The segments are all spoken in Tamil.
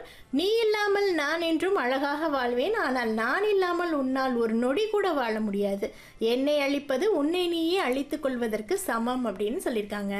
நீ இல்லாமல் நான் என்றும் அழகாக வாழ்வேன் ஆனால் நான் இல்லாமல் உன்னால் ஒரு நொடி கூட வாழ முடியாது என்னை அழிப்பது உன்னை நீயே அழித்துக் கொள்வதற்கு சமம் அப்படின்னு சொல்லியிருக்காங்க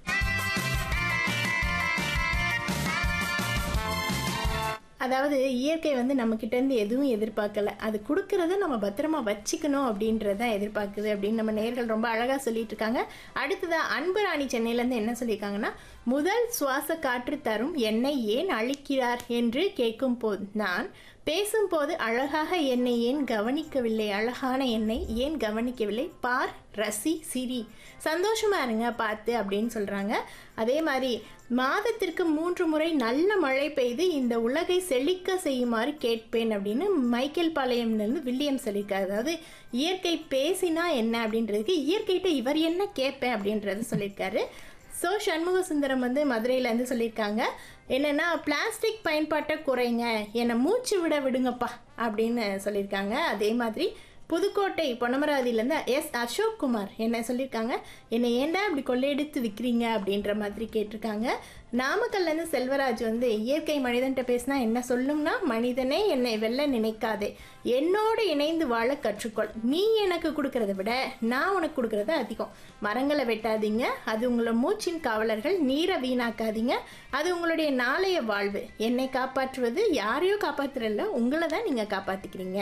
அதாவது இயற்கை வந்து நம்ம கிட்ட இருந்து எதுவும் எதிர்பார்க்கல அது கொடுக்கறத நம்ம பத்திரமா வச்சுக்கணும் அப்படின்றத எதிர்பார்க்குது அப்படின்னு நம்ம நேர்கள் ரொம்ப அழகா சொல்லிட்டு இருக்காங்க அடுத்ததா அன்பு ராணி சென்னையில இருந்து என்ன சொல்லியிருக்காங்கன்னா முதல் சுவாச காற்று தரும் என்னை ஏன் அழிக்கிறார் என்று கேட்கும் போது நான் பேசும்போது அழகாக என்னை ஏன் கவனிக்கவில்லை அழகான என்னை ஏன் கவனிக்கவில்லை பார் ரசி சிரி சந்தோஷமா இருங்க பார்த்து அப்படின்னு சொல்றாங்க அதே மாதிரி மாதத்திற்கு மூன்று முறை நல்ல மழை பெய்து இந்த உலகை செழிக்க செய்யுமாறு கேட்பேன் அப்படின்னு மைக்கேல் பாளையம்லேருந்து வில்லியம் சொல்லியிருக்காரு அதாவது இயற்கை பேசினா என்ன அப்படின்றதுக்கு இயற்கைகிட்ட இவர் என்ன கேட்பேன் அப்படின்றத சொல்லியிருக்காரு ஸோ சண்முக சுந்தரம் வந்து மதுரையிலேருந்து சொல்லியிருக்காங்க என்னென்னா பிளாஸ்டிக் பயன்பாட்டை குறைங்க என்னை மூச்சு விட விடுங்கப்பா அப்படின்னு சொல்லியிருக்காங்க அதே மாதிரி புதுக்கோட்டை பொன்னமராதியிலேருந்து எஸ் அசோக் குமார் என்ன சொல்லியிருக்காங்க என்னை ஏன்டா இப்படி கொள்ளையடித்து விற்கிறீங்க அப்படின்ற மாதிரி கேட்டிருக்காங்க நாமக்கல்லேருந்து செல்வராஜ் வந்து இயற்கை மனிதன்ட்ட பேசினா என்ன சொல்லும்னா மனிதனே என்னை வெல்ல நினைக்காதே என்னோடு இணைந்து வாழ கற்றுக்கொள் நீ எனக்கு கொடுக்கறத விட நான் உனக்கு கொடுக்கறது அதிகம் மரங்களை வெட்டாதீங்க அது உங்களோட மூச்சின் காவலர்கள் நீரை வீணாக்காதீங்க அது உங்களுடைய நாளைய வாழ்வு என்னை காப்பாற்றுவது யாரையோ காப்பாற்றுறதில்ல உங்களை தான் நீங்கள் காப்பாற்றிக்கிறீங்க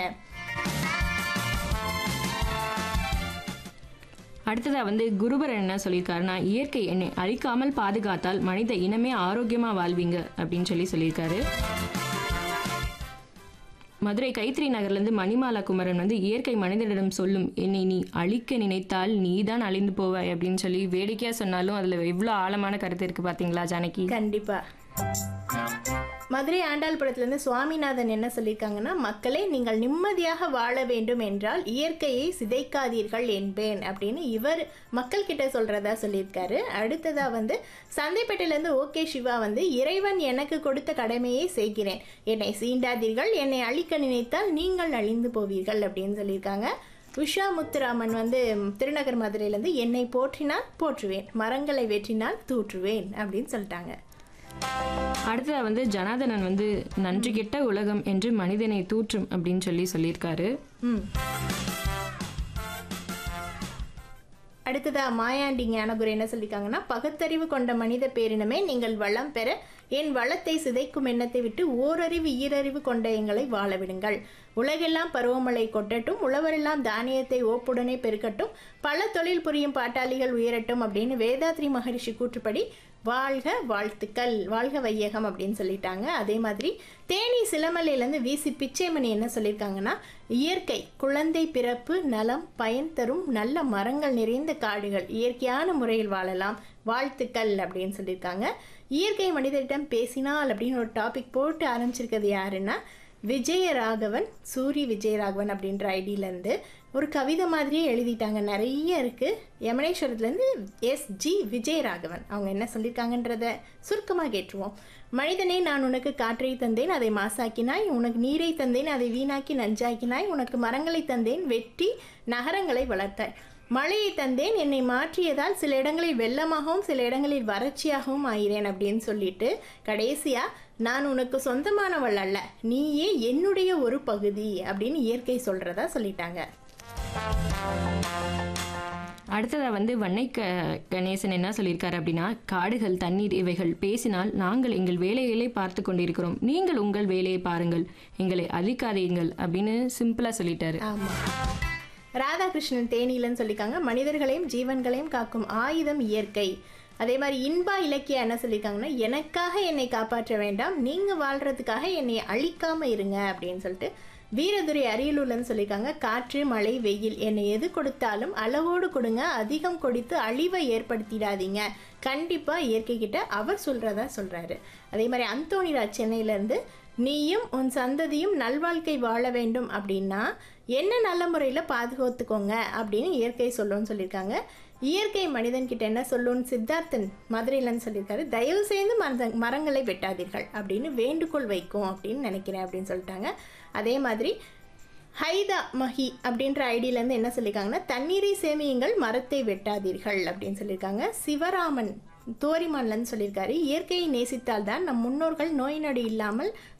அடுத்ததா வந்து குருபரன் என்ன சொல்லியிருக்காருன்னா இயற்கை என்னை அழிக்காமல் பாதுகாத்தால் மனித இனமே ஆரோக்கியமா வாழ்வீங்க அப்படின்னு சொல்லி சொல்லியிருக்காரு மதுரை கைத்திரி நகர்லேருந்து மணிமாலா குமரன் வந்து இயற்கை மனிதனிடம் சொல்லும் என்னை நீ அழிக்க நினைத்தால் நீ தான் அழிந்து போவாய் அப்படின்னு சொல்லி வேடிக்கையா சொன்னாலும் அதுல எவ்வளோ ஆழமான கருத்து இருக்கு பாத்தீங்களா ஜானகி கண்டிப்பா மதுரை ஆண்டாள்புரத்துலேருந்து சுவாமிநாதன் என்ன சொல்லியிருக்காங்கன்னா மக்களே நீங்கள் நிம்மதியாக வாழ வேண்டும் என்றால் இயற்கையை சிதைக்காதீர்கள் என்பேன் அப்படின்னு இவர் மக்கள் கிட்ட சொல்றதா சொல்லியிருக்காரு அடுத்ததா வந்து சந்தைப்பேட்டையிலேருந்து ஓகே சிவா வந்து இறைவன் எனக்கு கொடுத்த கடமையை செய்கிறேன் என்னை சீண்டாதீர்கள் என்னை அழிக்க நினைத்தால் நீங்கள் அழிந்து போவீர்கள் அப்படின்னு சொல்லியிருக்காங்க உஷா முத்துராமன் வந்து திருநகர் மதுரையிலேருந்து என்னை போற்றினால் போற்றுவேன் மரங்களை வெற்றினால் தூற்றுவேன் அப்படின்னு சொல்லிட்டாங்க அடுத்ததா வந்து ஜனாதனன் வந்து நன்றி கெட்ட உலகம் என்று மனிதனை தூற்றும் அப்படின்னு சொல்லி சொல்லியிருக்காரு ம் அடுத்ததா மாயாண்டி ஞானகுரு என்ன சொல்லியிருக்காங்கன்னா பகுத்தறிவு கொண்ட மனித பேரினமே நீங்கள் வளம் பெற என் வளத்தை சிதைக்கும் எண்ணத்தை விட்டு ஓரறிவு ஈரறிவு கொண்ட எங்களை வாழ விடுங்கள் உலகெல்லாம் பருவமழை கொட்டட்டும் உழவரெல்லாம் தானியத்தை ஓப்புடனே பெருக்கட்டும் பல தொழில் புரியும் பாட்டாளிகள் உயரட்டும் அப்படின்னு வேதாத்ரி மகரிஷி கூற்றுப்படி வாழ்க வாழ்த்துக்கள் வாழ்க வையகம் அப்படின்னு சொல்லிட்டாங்க அதே மாதிரி தேனி சிலமலையிலேருந்து விசி பிச்சைமணி என்ன சொல்லியிருக்காங்கன்னா இயற்கை குழந்தை பிறப்பு நலம் பயன் தரும் நல்ல மரங்கள் நிறைந்த காடுகள் இயற்கையான முறையில் வாழலாம் வாழ்த்துக்கள் அப்படின்னு சொல்லியிருக்காங்க இயற்கை மனிதரிடம் பேசினால் அப்படின்னு ஒரு டாபிக் போட்டு ஆரம்பிச்சிருக்கிறது யாருன்னா விஜயராகவன் சூரி விஜயராகவன் அப்படின்ற ஐடியிலேருந்து ஒரு கவிதை மாதிரியே எழுதிட்டாங்க நிறைய இருக்குது யமனேஸ்வரத்துலேருந்து எஸ் ஜி விஜயராகவன் அவங்க என்ன சொல்லியிருக்காங்கன்றத சுருக்கமாக கேட்டுருவோம் மனிதனே நான் உனக்கு காற்றை தந்தேன் அதை மாசாக்கினாய் உனக்கு நீரை தந்தேன் அதை வீணாக்கி நஞ்சாக்கினாய் உனக்கு மரங்களை தந்தேன் வெட்டி நகரங்களை வளர்த்தாய் மழையை தந்தேன் என்னை மாற்றியதால் சில இடங்களில் வெள்ளமாகவும் சில இடங்களில் வறட்சியாகவும் ஆகிறேன் அப்படின்னு சொல்லிட்டு கடைசியா நான் உனக்கு சொந்தமானவள் அல்ல நீயே என்னுடைய ஒரு பகுதி அப்படின்னு இயற்கை சொல்றதா சொல்லிட்டாங்க அடுத்ததா வந்து வன்னை க கணேசன் என்ன சொல்லியிருக்காரு அப்படின்னா காடுகள் தண்ணீர் இவைகள் பேசினால் நாங்கள் எங்கள் வேலைகளை பார்த்து கொண்டிருக்கிறோம் நீங்கள் உங்கள் வேலையை பாருங்கள் எங்களை அழிக்காதீங்கள் அப்படின்னு சிம்பிளா சொல்லிட்டாரு ஆமா ராதாகிருஷ்ணன் தேனிலன்னு சொல்லியிருக்காங்க மனிதர்களையும் ஜீவன்களையும் காக்கும் ஆயுதம் இயற்கை அதே மாதிரி இன்பா இலக்கியா என்ன சொல்லியிருக்காங்கன்னா எனக்காக என்னை காப்பாற்ற வேண்டாம் நீங்க வாழ்றதுக்காக என்னை அழிக்காம இருங்க அப்படின்னு சொல்லிட்டு வீரதுரை அரியலூர்லன்னு சொல்லியிருக்காங்க காற்று மழை வெயில் என்னை எது கொடுத்தாலும் அளவோடு கொடுங்க அதிகம் கொடுத்து அழிவை ஏற்படுத்திடாதீங்க கண்டிப்பா இயற்கை கிட்ட அவர் சொல்றதா சொல்றாரு அதே மாதிரி அந்தோணிராஜ் சென்னையிலேருந்து நீயும் உன் சந்ததியும் நல்வாழ்க்கை வாழ வேண்டும் அப்படின்னா என்ன நல்ல முறையில் பாதுகாத்துக்கோங்க அப்படின்னு இயற்கை சொல்லுன்னு சொல்லியிருக்காங்க இயற்கை மனிதன்கிட்ட என்ன சொல்லுன்னு சித்தார்த்தன் மதுரையிலன்னு சொல்லியிருக்காரு தயவு செய்து மர மரங்களை வெட்டாதீர்கள் அப்படின்னு வேண்டுகோள் வைக்கும் அப்படின்னு நினைக்கிறேன் அப்படின்னு சொல்லிட்டாங்க அதே மாதிரி ஹைதா மஹி அப்படின்ற ஐடியிலேருந்து என்ன சொல்லியிருக்காங்கன்னா தண்ணீரை சேமியுங்கள் மரத்தை வெட்டாதீர்கள் அப்படின்னு சொல்லியிருக்காங்க சிவராமன் தோரிமான்லன்னு சொல்லியிருக்காரு இயற்கையை நேசித்தால்தான் நம் முன்னோர்கள் நோய் நொடி இல்லாமல்